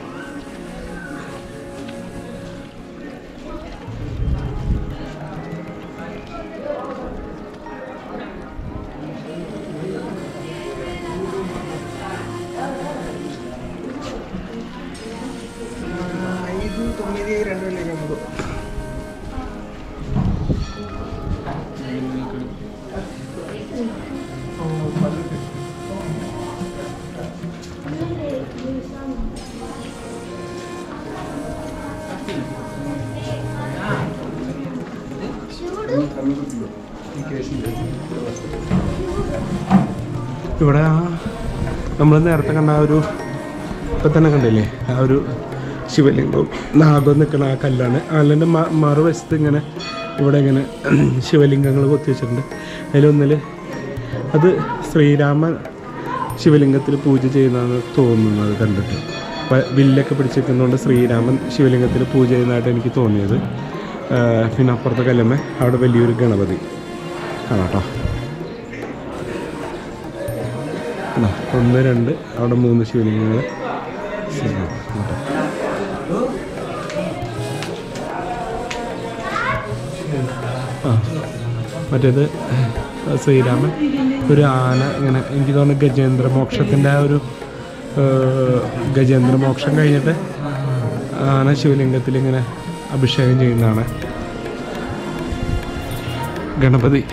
ഇവിടെ ആ നമ്മൾ നേരത്തെ കണ്ട ആ ഒരു ഇപ്പം തന്നെ കണ്ടില്ലേ ആ ഒരു ശിവലിംഗവും നാഗം നിൽക്കുന്ന ആ കല്ലാണ് അതിൻ്റെ മറുവശത്ത് ഇങ്ങനെ ഇവിടെ ഇങ്ങനെ ശിവലിംഗങ്ങൾ കൊത്തി വെച്ചിട്ടുണ്ട് അതിലൊന്നിൽ അത് ശ്രീരാമൻ ശിവലിംഗത്തിൽ പൂജ ചെയ്യുന്നതാണ് തോന്നുന്നത് കണ്ടിട്ട് അപ്പം വില്ലൊക്കെ പിടിച്ചിരിക്കുന്നതുകൊണ്ട് ശ്രീരാമൻ ശിവലിംഗത്തിൽ പൂജ ചെയ്യുന്നതായിട്ട് എനിക്ക് തോന്നിയത് ആ, പിന്നെ അപ്പുറത്തെ കല്ലമ്മ അവിടെ വലിയൊരു ഗണപതി കാണാം കേട്ടോ ഇതാ, ഒന്ന് രണ്ട് അവിടെ മൂന്ന് ശിവലിംഗങ്ങൾ ശരി, ഇങ്ങോട്ട്. ആ മറ്റേത് ശ്രീരാമൻ ഒരു ആന ഇങ്ങനെ എനിക്ക് തോന്നുന്നു ഗജേന്ദ്ര മോക്ഷത്തിൻ്റെ ആ ഒരു ഏർ, ഗജേന്ദ്ര മോക്ഷം കഴിഞ്ഞിട്ട് ആന ശിവലിംഗത്തിൽ ഇങ്ങനെ അഭിഷേകം ചെയ്യുന്നതാണ് ഗണപതി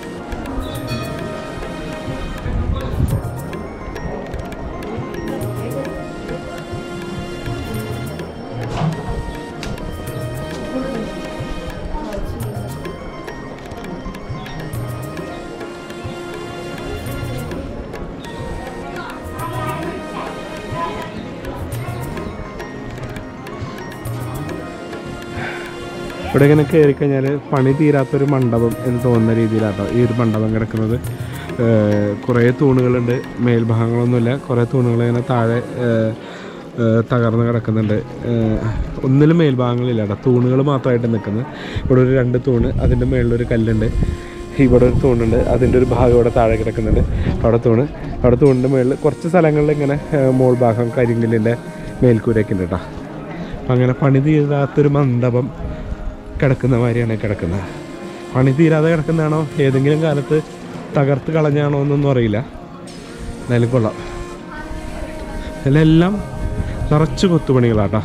ഇവിടെ ഇങ്ങനെ കയറി കഴിഞ്ഞാൽ പണി തീരാത്തൊരു മണ്ഡപം എന്ന് തോന്നുന്ന രീതിയിലാട്ടോ ഈ ഒരു മണ്ഡപം കിടക്കുന്നത് ഏർ കുറേ തൂണുകളുണ്ട് മേൽഭാഗങ്ങളൊന്നുമില്ല കുറേ തൂണുകൾ ഇങ്ങനെ താഴെ ഏർ, ഏർ തകർന്ന് കിടക്കുന്നുണ്ട് ഏർ ഒന്നിലും മേൽഭാഗങ്ങളില്ല കേട്ടോ തൂണുകൾ മാത്രമായിട്ട് നിൽക്കുന്നത് ഇവിടെ ഒരു രണ്ട് തൂണ് അതിൻ്റെ മേളിലൊരു കല്ലുണ്ട് ഇവിടെ ഒരു തൂണുണ്ട് അതിൻ്റെ ഒരു ഭാഗം ഇവിടെ താഴെ കിടക്കുന്നുണ്ട് അവിടെ തൂണ് അവിടെ തൂണിൻ്റെ മേളിൽ കുറച്ച് സ്ഥലങ്ങളിൽ ഇങ്ങനെ ഏർ മോൾ ഭാഗം കരിങ്കല്ലിൻ്റെ മേൽക്കൂരയൊക്കെ ഉണ്ട് കേട്ടോ അപ്പം അങ്ങനെ പണി തീരാത്തൊരു മണ്ഡപം കിടക്കുന്ന മാതിരിയാണ് കിടക്കുന്നത് പണി തീരാതെ കിടക്കുന്നതാണോ ഏതെങ്കിലും കാലത്ത് തകർത്ത് കളഞ്ഞാണോ എന്നൊന്നും അറിയില്ല എന്തായാലും കൊള്ളാം ഇതിലെല്ലാം നിറച്ച് കൊത്തുപണികളാട്ടോ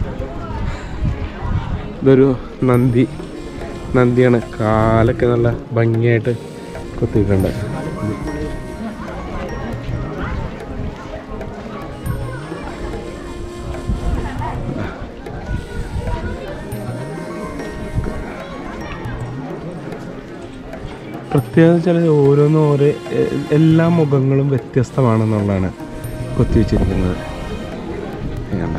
ഇതൊരു നന്ദി നന്ദിയാണ് കാലൊക്കെ നല്ല ഭംഗിയായിട്ട് കൊത്തിയിട്ടുണ്ട് പ്രത്യേകത വെച്ചാൽ ഓരോന്നും ഓരോ എ- എല്ലാ മുഖങ്ങളും വ്യത്യസ്തമാണെന്നുള്ളതാണ് കൊത്തിവെച്ചിരിക്കുന്നത് വേണ്ട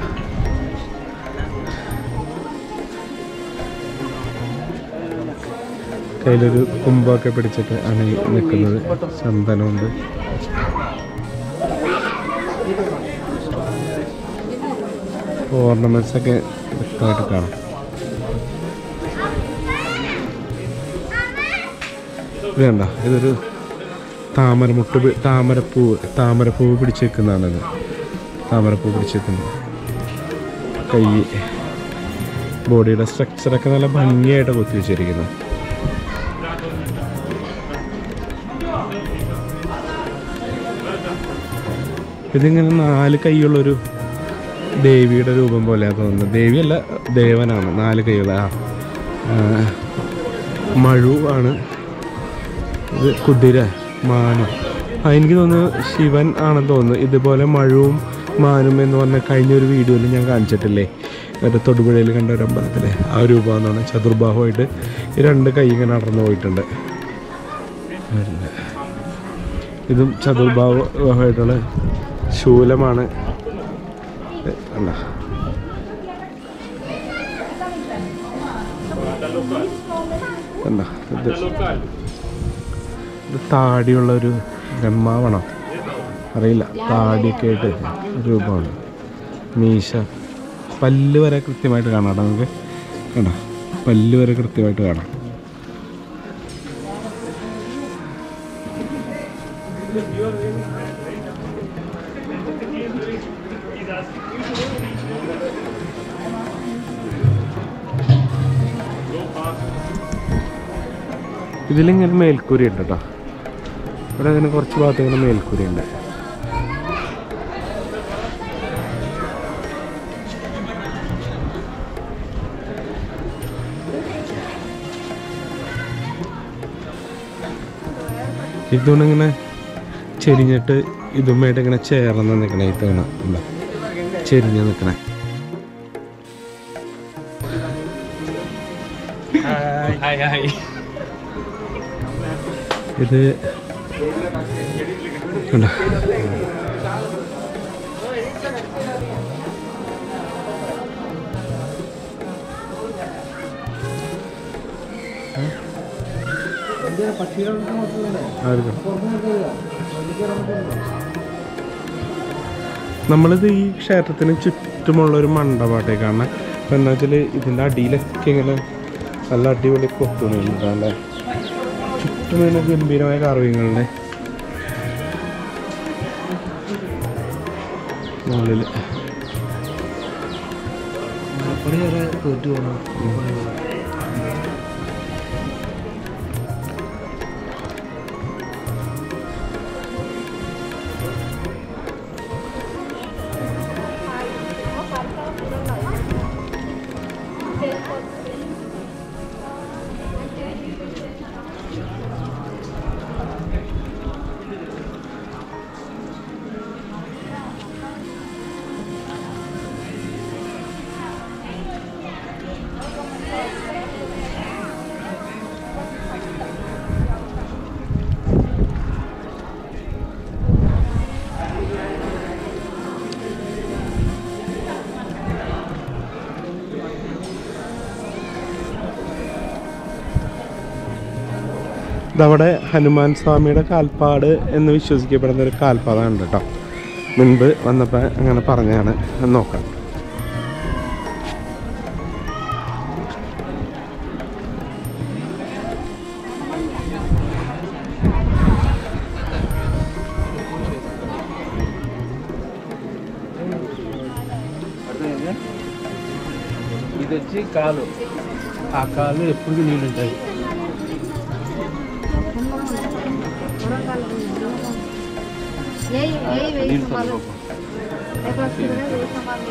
കയ്യിലൊരു കുമ്പൊക്കെ പിടിച്ചിട്ട് ആണ് ഈ നിൽക്കുന്നത് ചന്ദനമുണ്ട് ഓർണമെന്റ്സ് ഒക്കെ വ്യക്തമായിട്ട് കാണാം ഇത് കണ്ട ഇതൊരു താമരമുട്ട് പി- താമരപ്പൂ താമരപ്പൂവ് പിടിച്ച് വെക്കുന്നതാണിത് താമരപ്പൂ പിടിച്ച് വെക്കുന്നത് കൈ ബോഡിയുടെ സ്ട്രക്ചറൊക്കെ നല്ല ഭംഗിയായിട്ട് കൊത്തി വെച്ചിരിക്കുന്നു ഇതിങ്ങനെ നാല് കൈയുള്ളൊരു ദേവിയുടെ രൂപം പോലെയാണ് തോന്നുന്നത് ദേവിയല്ല ദേവനാണ് നാല് കൈയുള്ള ആ ആ, മഴു ആണ് ഇത് കുതിര മാനം ആ എനിക്ക് തോന്നുന്നു ശിവൻ ആണെന്ന് തോന്നുന്നു ഇതുപോലെ മഴവും മാനും എന്ന് പറഞ്ഞ കഴിഞ്ഞ ഒരു വീഡിയോയിൽ ഞാൻ കാണിച്ചിട്ടില്ലേ മറ്റേ തൊടുപുഴയിൽ കണ്ട ഒരു അമ്പലത്തിലെ ആ രൂപമെന്നാണ് ചതുർബാഹുമായിട്ട് ഈ രണ്ട് കൈ ഇങ്ങനെ നടന്നു പോയിട്ടുണ്ട് ഇതും ചതുർബാഹുമായിട്ടുള്ള ശൂലമാണ് ഏ, അല്ല എന്താ ഇത് ഇത് താടിയുള്ള ഒരു ബ്രഹ്മാവാണോ അറിയില്ല താടിയൊക്കെ ആയിട്ട് ഒരു രൂപമാണ് മീശ പല്ല് വരെ കൃത്യമായിട്ട് കാണാം കേട്ടോ നമുക്ക് കണ്ടോ പല്ല് വരെ കൃത്യമായിട്ട് കാണാം ഇതിലിങ്ങനെ മേൽക്കൂരി ഉണ്ട് കേട്ടോ ഇവിടെ അങ്ങനെ കുറച്ച് ഭാഗത്ത് ഇങ്ങനെ മേൽക്കൂരി ഉണ്ട് ഇതുകൊണ്ട് ഇങ്ങനെ ചെരിഞ്ഞിട്ട് ഇതുമായിട്ട് ഇങ്ങനെ ചേർന്ന് നിൽക്കണേ ഈ തേണ എന്താ ചെരിഞ്ഞ് നിൽക്കണേ ഇത് കണ്ടോ? ആയിരിക്കും. നമ്മളിത് ഈ ക്ഷേത്രത്തിന് ചുറ്റുമുള്ള ഒരു മണ്ഡപമായിട്ടേക്കാണ് അപ്പം എന്താ വെച്ചാൽ ഇതിൻ്റെ അടിയിലൊക്കെ ഇങ്ങനെ നല്ല അടിപൊളി കൊത്തുന്നുണ്ട് അല്ലേ ചുറ്റും ഇങ്ങനെ ഗംഭീരമായ കാർവിങ്ങളുടെ മുകളിൽ അപ്പടി വരെ തോറ്റു പോകണം ഇതവിടെ ഹനുമാൻ സ്വാമിയുടെ കാൽപ്പാട് എന്ന് വിശ്വസിക്കപ്പെടുന്ന ഒരു കാൽപ്പാടാണ് കേട്ടോ മുൻപ് വന്നപ്പോൾ അങ്ങനെ പറഞ്ഞാണ് നോക്കാം ఇది వచ్చి కాలు ఆ కాలు ఎప్పుడు నీళ్ళు ఉంటాయి यही यही वही संभालो एक बार फिर है वही संभाल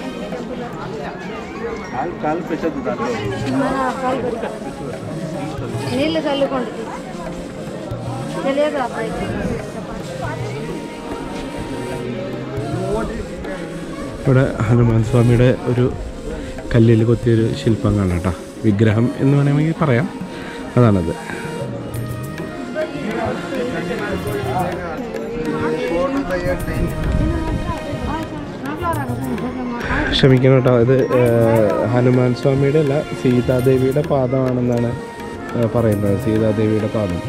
కాలు కాలు పెద్దది దాంట్లో నీళ్ళు చల్లుకోండి తెలియదు అబ్బాయికి ഇവിടെ ഹനുമാൻ സ്വാമിയുടെ ഒരു കല്ലിൽ കൊത്തിയൊരു ശില്പം കാണാം കേട്ടോ വിഗ്രഹം എന്ന് വേണമെങ്കിൽ പറയാം അതാണത് ക്ഷമിക്കണം കേട്ടോ ഇത് ഏഹ്, ഹനുമാൻ സ്വാമിയുടെ അല്ല സീതാദേവിയുടെ പാദമാണെന്നാണ് ഏഹ്, പറയുന്നത് സീതാദേവിയുടെ പാദം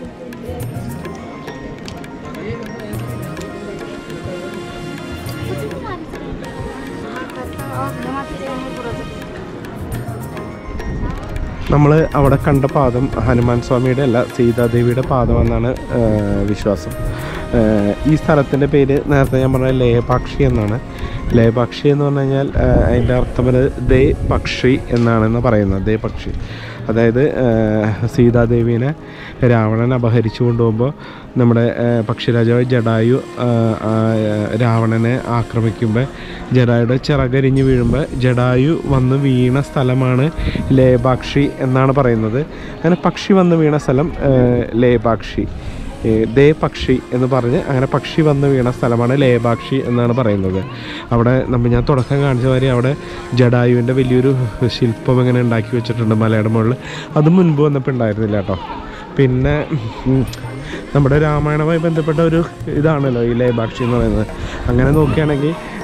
നമ്മൾ അവിടെ കണ്ട പാദം ഹനുമാൻ സ്വാമിയുടെ അല്ല സീതാദേവിയുടെ പാദമെന്നാണ് ആ, വിശ്വാസം ആ, ഈ സ്ഥലത്തിൻ്റെ പേര് നേരത്തെ ഞാൻ പറഞ്ഞ ലേപാക്ഷി എന്നാണ് ലേപാക്ഷി എന്ന് പറഞ്ഞു കഴിഞ്ഞാൽ ആ, അതിൻ്റെ അർത്ഥം വരുന്നത് ദേ പക്ഷി എന്നാണെന്ന് പറയുന്നത് ദേ പക്ഷി അതായത് ആ, സീതാദേവീനെ രാവണൻ അപഹരിച്ചു കൊണ്ടുപോകുമ്പോൾ നമ്മുടെ ആ, പക്ഷിരാജാവ് ജഡായു ആ, ആ, രാവണനെ ആക്രമിക്കുമ്പോൾ ജഡായുടെ ചിറകരിഞ്ഞ് വീഴുമ്പോൾ ജഡായു വന്ന് വീണ സ്ഥലമാണ് ലേപാക്ഷി എന്നാണ് പറയുന്നത് അങ്ങനെ പക്ഷി വന്ന് വീണ സ്ഥലം ആ, ലേപാക്ഷി ഏ, ദേ പക്ഷി എന്ന് പറഞ്ഞ് അങ്ങനെ പക്ഷി വന്ന് വീണ സ്ഥലമാണ് ലേപാക്ഷി എന്നാണ് പറയുന്നത് അവിടെ നമ്മൾ ഞാൻ തുടക്കം കാണിച്ച മാതിരി അവിടെ ജഡായുവിൻ്റെ വലിയൊരു ശില്പം ഇങ്ങനെ ഉണ്ടാക്കി വെച്ചിട്ടുണ്ട് മലയുടെ മുകളിൽ അത് മുൻപ് വന്നപ്പോൾ ഉണ്ടായിരുന്നില്ല കേട്ടോ പിന്നെ ഉം, നമ്മുടെ രാമായണവുമായി ബന്ധപ്പെട്ട ഒരു ഇതാണല്ലോ ഈ ലേബാക്ഷി എന്ന് പറയുന്നത് അങ്ങനെ നോക്കുകയാണെങ്കിൽ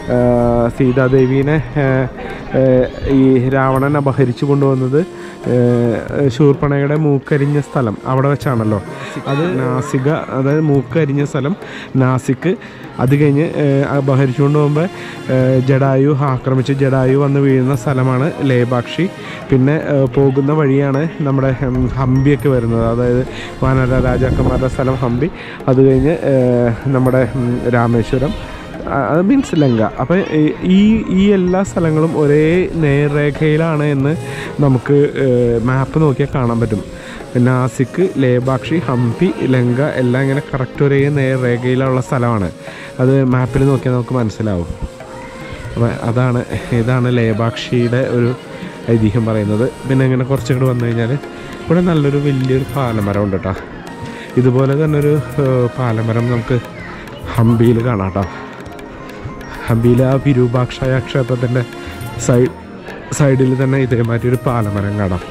ആ, സീതാദേവീനെ ആ, ആ, ഈ രാവണൻ അപഹരിച്ചു കൊണ്ടുവന്നത് ആ, ശൂർപ്പണയുടെ മൂക്കരിഞ്ഞ സ്ഥലം അവിടെ വെച്ചാണല്ലോ അത് നാസിക അതായത് മൂക്കരിഞ്ഞ സ്ഥലം നാസിക്ക് അത് കഴിഞ്ഞ് ആ, അപഹരിച്ചു കൊണ്ടുപോകുമ്പോൾ ജഡായു ആക്രമിച്ച് ജഡായു വന്ന് വീഴുന്ന സ്ഥലമാണ് ലേബാക്ഷി പിന്നെ ആ, പോകുന്ന വഴിയാണ് നമ്മുടെ ഉം, ഹംപിയൊക്കെ വരുന്നത് അതായത് വാനര രാജാക്കന്മാരുടെ സ്ഥലം ഹംപി അത് കഴിഞ്ഞ് ആ, നമ്മുടെ ഉം, രാമേശ്വരം ആ, അത് മീൻസ് ലങ്ക അപ്പം ഈ ഈ എല്ലാ സ്ഥലങ്ങളും ഒരേ നേർരേഖയിലാണ് എന്ന് നമുക്ക് മാപ്പ് നോക്കിയാൽ കാണാൻ പറ്റും നാസിക് ലേബാക്ഷി ഹംപി ലങ്ക എല്ലാം ഇങ്ങനെ കറക്റ്റ് ഒരേ നേർരേഖയിലുള്ള സ്ഥലമാണ് അത് മാപ്പിൽ നോക്കിയാൽ നമുക്ക് മനസ്സിലാവും അപ്പം അതാണ് ഇതാണ് ലേബാക്ഷിയുടെ ഒരു ഐതിഹ്യം പറയുന്നത് പിന്നെ ഇങ്ങനെ കുറച്ചും കൂടെ വന്നു കഴിഞ്ഞാൽ ഇവിടെ നല്ലൊരു വലിയൊരു പാലമരം ഉണ്ട് കേട്ടോ ഇതുപോലെ തന്നെ ഒരു ഏഹ്, പാലമരം നമുക്ക് ഹംപിയിൽ കാണാം കേട്ടോ ഹംപിയിലെ ആ വിരൂപാക്ഷയ ക്ഷേത്രത്തിൻ്റെ സൈഡ് സൈഡിൽ തന്നെ ഇതേമാതിരി ഒരു പാലമരം കാണാം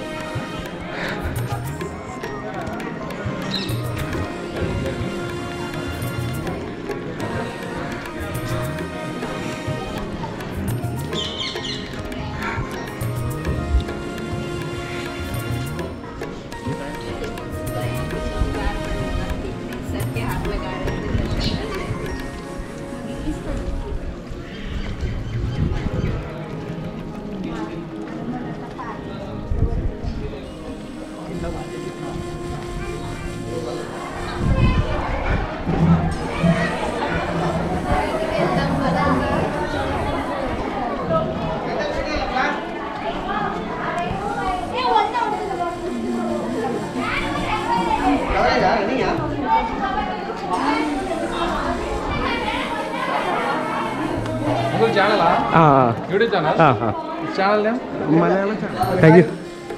ആ ആ ആ മലയാളം താങ്ക് യു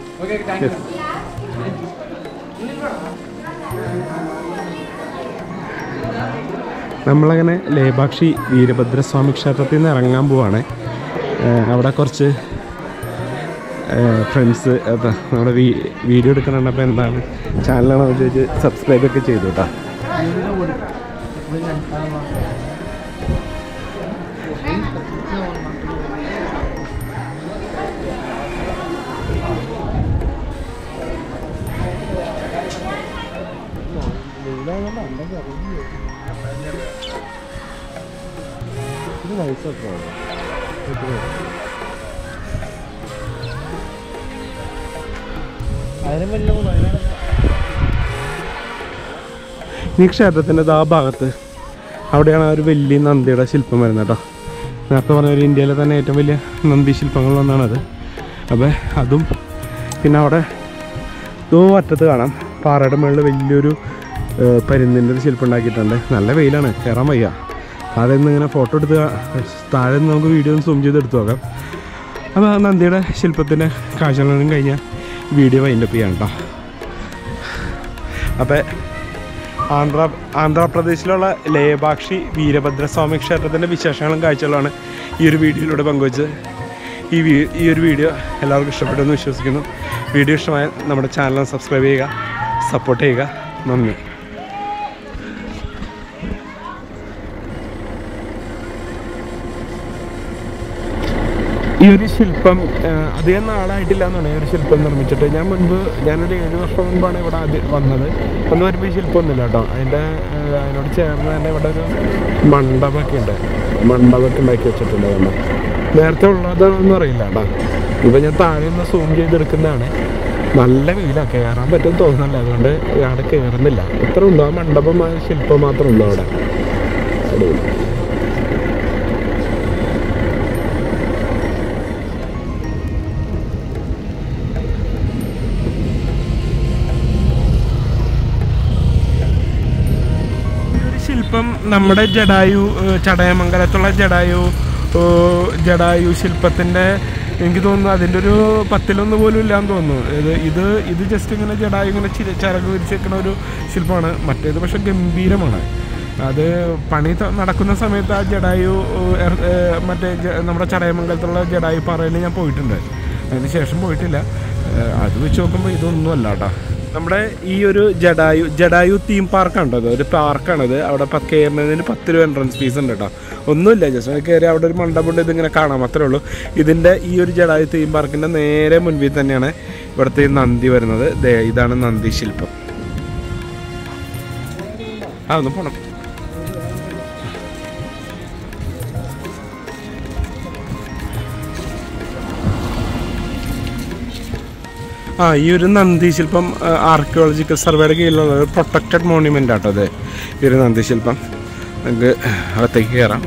നമ്മളങ്ങനെ ലേബാക്ഷി വീരഭദ്രസ്വാമി ക്ഷേത്രത്തിൽ നിന്ന് ഇറങ്ങാൻ പോവാണ് അവിടെ കുറച്ച് ഫ്രണ്ട്സ് നമ്മുടെ വീ വീഡിയോ എടുക്കണപ്പോൾ എന്താണ് ചാനലാണോ ചോദിച്ച് സബ്സ്ക്രൈബ് ഒക്കെ ചെയ്തു കേട്ടോ ഈ ക്ഷേത്രത്തിൻ്റെ ആ ഭാഗത്ത് അവിടെയാണ് ആ ഒരു വലിയ നന്ദിയുടെ ശില്പം വരുന്നത് കേട്ടോ നേരത്തെ പറഞ്ഞ ഒരു ഇന്ത്യയിലെ തന്നെ ഏറ്റവും വലിയ നന്ദി ശില്പങ്ങളിൽ ഒന്നാണത് അപ്പോൾ അതും പിന്നെ അവിടെ ദോ അറ്റത്ത് കാണാം പാറയുടെ മുകളിൽ വലിയൊരു ഏഹ്, പരുന്തിൻ്റെ ഒരു ശില്പം ഉണ്ടാക്കിയിട്ടുണ്ട് നല്ല വെയിലാണ് കയറാൻ വയ്യ താഴെ നിന്ന് ഇങ്ങനെ ഫോട്ടോ എടുത്ത് കാ- താഴെ നിന്ന് നമുക്ക് വീഡിയോ ഒന്ന് സൂം ചെയ്ത് എടുത്ത് നോക്കാം അപ്പോൾ ആ നന്ദിയുടെ ശില്പത്തിൻ്റെ കാഴ്ചകളും കഴിഞ്ഞാൽ വീഡിയോ വൈൻഡപ്പ് ചെയ്യാം കേട്ടോ അപ്പോൾ ആന്ധ്ര ആന്ധ്രാപ്രദേശിലുള്ള ലേബാക്ഷി വീരഭദ്രസ്വാമി ക്ഷേത്രത്തിൻ്റെ വിശേഷങ്ങളും കാഴ്ചകളുമാണ് ഈ ഒരു വീഡിയോയിലൂടെ പങ്കുവച്ചത് ഈ വീ ഈ ഒരു വീഡിയോ എല്ലാവർക്കും ഇഷ്ടപ്പെട്ടെന്ന് വിശ്വസിക്കുന്നു വീഡിയോ ഇഷ്ടമായ നമ്മുടെ ചാനൽ സബ്സ്ക്രൈബ് ചെയ്യുക സപ്പോർട്ട് ചെയ്യുക നന്ദി ഈ ഒരു ശില്പം ആ, അധികം നാളായിട്ടില്ല എന്നാണ് ഈ ഒരു ശില്പം നിർമ്മിച്ചിട്ട് ഞാൻ മുൻപ് ഞാനൊരു ഏഴ് വർഷം മുൻപാണ് ഇവിടെ ആദ്യം വന്നത് ഒന്ന് വരുമ്പോൾ ഈ ശില്പമൊന്നുമില്ല കേട്ടോ അതിൻ്റെ ആ, അതിനോട് ചേർന്ന് തന്നെ ഇവിടെ ഒരു മണ്ഡപമൊക്കെ ഉണ്ട് മണ്ഡപമൊക്കെ ഉണ്ടാക്കി വെച്ചിട്ടുണ്ട് അതുകൊണ്ട് നേരത്തെ ഉള്ളതൊന്നും അറിയില്ല കേട്ടോ ഇപ്പം ഞാൻ താഴെ നിന്ന് സൂം ചെയ്തെടുക്കുന്നതാണ് നല്ല വെയിലാണ് കയറാൻ പറ്റും തോന്നുന്നില്ല അതുകൊണ്ട് അവിടെ കയറുന്നില്ല ഇത്ര ഉണ്ടോ ആ മണ്ഡപം ആ ശില്പം മാത്രം ഉണ്ടോ അവിടെ അടിപൊളി ഒരു ശില്പം നമ്മുടെ ജഡായു ഏഹ്, ചടയമംഗലത്തുള്ള ജഡായു ഏഹ്, ജഡായു ശില്പത്തിൻ്റെ എനിക്ക് തോന്നുന്നു അതിൻ്റെ ഒരു പത്തിലൊന്ന് പോലും ഇല്ലാന്ന് തോന്നുന്നു ഇത് ഇത് ഇത് ജസ്റ്റ് ഇങ്ങനെ ജഡായു ഇങ്ങനെ ചിര ചിറക് വിരിച്ചേക്കുന്ന ഒരു ശില്പമാണ് മറ്റേത് പക്ഷെ ഗംഭീരമാണ് അത് പണി ത- നടക്കുന്ന സമയത്ത് ആ ജഡായു ഏഹ്, എർ- ഏഹ്, മറ്റേ ജ- നമ്മുടെ ചടയമംഗലത്തുള്ള ജഡായു പാറയിൽ ഞാൻ പോയിട്ടുണ്ട് അതിന് ശേഷം പോയിട്ടില്ല ഏഹ്, അത് വെച്ച് നോക്കുമ്പോൾ ഇതൊന്നും അല്ല കേട്ടോ നമ്മുടെ ഈ ഒരു ജഡായു ജഡായു തീം പാർക്കാണ് ഇത് ഒരു പാർക്കാണിത് അവിടെ പ- കയറുന്നതിന് പത്ത് രൂപ എൻട്രൻസ് ഫീസ് ഉണ്ട് കേട്ടോ ഒന്നുമില്ല ജസ്റ്റ് കയറി അവിടെ ഒരു മണ്ഡപമുണ്ട് ഇതിങ്ങനെ കാണാം അത്രേ ഉള്ളൂ ഇതിൻ്റെ ഈ ഒരു ജഡായു തീം പാർക്കിൻ്റെ നേരെ മുൻപിൽ തന്നെയാണ് ഇവിടുത്തെ ഈ നന്ദി വരുന്നത് ദേ ഇതാണ് നന്ദി ശില്പം ആ ഒന്ന് പോണം ആ ഈ ഒരു നന്ദി ശില്പം ആർക്കിയോളജിക്കൽ സർവേയുടെ കീഴിലുള്ള ഒരു പ്രൊട്ടക്റ്റഡ് മോണ്യുമെൻ്റ് ആട്ടോ അത് ഈ ഒരു നന്ദി ശില്പം നമുക്ക് അകത്തേക്ക് കയറാം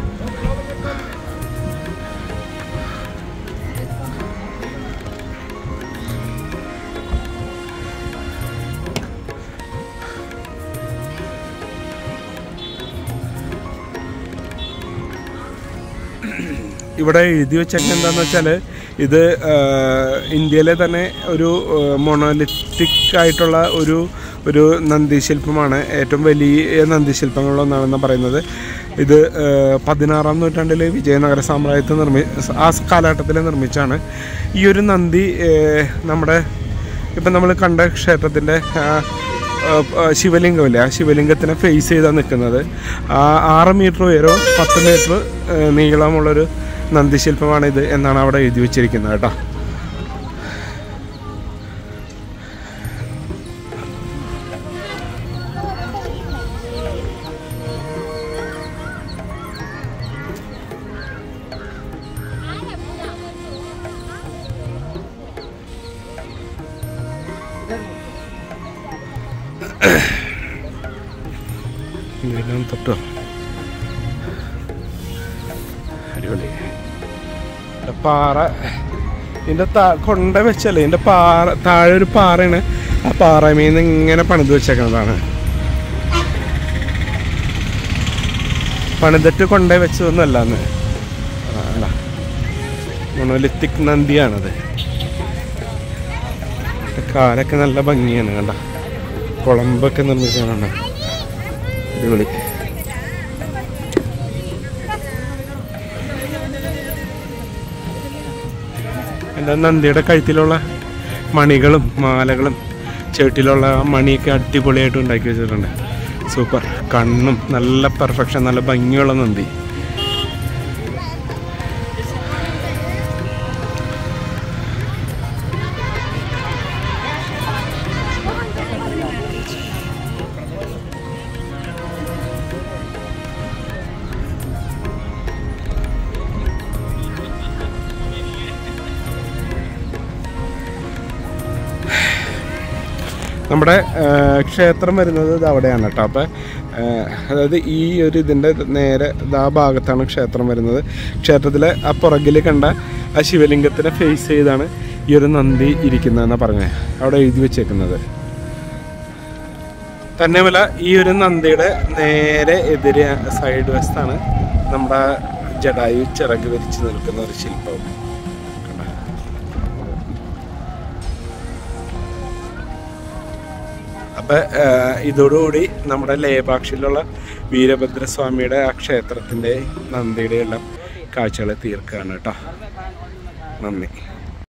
ഇവിടെ എഴുതി വെച്ചേക്കുന്നത് എന്താണെന്ന് വെച്ചാൽ ഇത് ആ, ഇന്ത്യയിലെ തന്നെ ഒരു മൊണോലിത്തിക് ആയിട്ടുള്ള ഒരു ഒരു നന്ദിശില്പമാണ് ഏറ്റവും വലിയ നന്ദിശില്പങ്ങളിലൊന്നാണെന്ന് പറയുന്നത് ഇത് ആ, പതിനാറാം നൂറ്റാണ്ടിൽ വിജയനഗര സാമ്രാജ്യത്തിൽ നിർമ്മി ആ കാലഘട്ടത്തിൽ നിർമ്മിച്ചാണ് ഈ ഒരു നന്ദി ഏ, നമ്മുടെ ഇപ്പം നമ്മൾ കണ്ട ക്ഷേത്രത്തിൻ്റെ ശിവലിംഗമില്ലേ ആ ശിവലിംഗത്തിനെ ഫേസ് ചെയ്താണ് നിൽക്കുന്നത് ആ ആറ് മീറ്റർ ഉയരവും പത്ത് മീറ്റർ നീളമുള്ളൊരു നന്ദിശില്പമാണ് ഇത് എന്നാണ് അവിടെ എഴുതി വെച്ചിരിക്കുന്നത് കേട്ടോ ഇതിലും തൊട്ടോ അടിപൊളി ഇതിന്റെ പാറ ഇതിന്റെ താ കൊണ്ട വെച്ചല്ലേ ഇതിന്റെ പാറ താഴെ ഒരു പാറയാണ് ആ പാറമീന്ന് ഇങ്ങനെ പണിത് വെച്ചേക്കുന്നതാണ് പണിതിട്ട് കൊണ്ടേ വെച്ചതൊന്നുമല്ല അന്ന് അല്ല മൊണോലിത്തിക് നന്ദിയാണത് ഇതിന്റെ കാലൊക്കെ നല്ല ഭംഗിയാണ് കണ്ട കുളമ്പൊക്കെ നിർമ്മിച്ചാണ് അടിപൊളി എൻ്റെ നന്ദിയുടെ കഴുത്തിലുള്ള മണികളും മാലകളും ചേട്ടിലുള്ള ആ മണിയൊക്കെ അടിപൊളിയായിട്ട് ഉണ്ടാക്കി വെച്ചിട്ടുണ്ട് സൂപ്പർ കണ്ണും നല്ല പെർഫെക്ഷൻ നല്ല ഭംഗിയുള്ള നന്ദി നമ്മുടെ ആ, ക്ഷേത്രം വരുന്നത് ഇത് അവിടെയാണ് കേട്ടോ അപ്പം അതായത് ഈ ഒരു ഇതിൻ്റെ നേരെ ഇത് ആ ഭാഗത്താണ് ക്ഷേത്രം വരുന്നത് ക്ഷേത്രത്തിലെ ആ പുറകിൽ കണ്ട ആ ശിവലിംഗത്തിനെ ഫേസ് ചെയ്താണ് ഈ ഒരു നന്ദി ഇരിക്കുന്നതെന്നാണ് പറഞ്ഞത് അവിടെ എഴുതി വെച്ചേക്കുന്നത് തന്നെയുമല്ല ഈ ഒരു നന്ദിയുടെ നേരെ എതിരെ സൈഡ് വശത്താണ് നമ്മുടെ ജഡായു ചിറക് വിരിച്ച് നിൽക്കുന്ന ഒരു ശില്പം കണ്ടോ? അപ്പം ഇതോടുകൂടി നമ്മുടെ ലേപാക്ഷിയിലുള്ള വീരഭദ്രസ്വാമിയുടെ ആ ക്ഷേത്രത്തിൻ്റെ നന്ദിയുടെ എല്ലാം കാഴ്ചകൾ തീർക്കുകയാണ് കേട്ടോ നന്ദി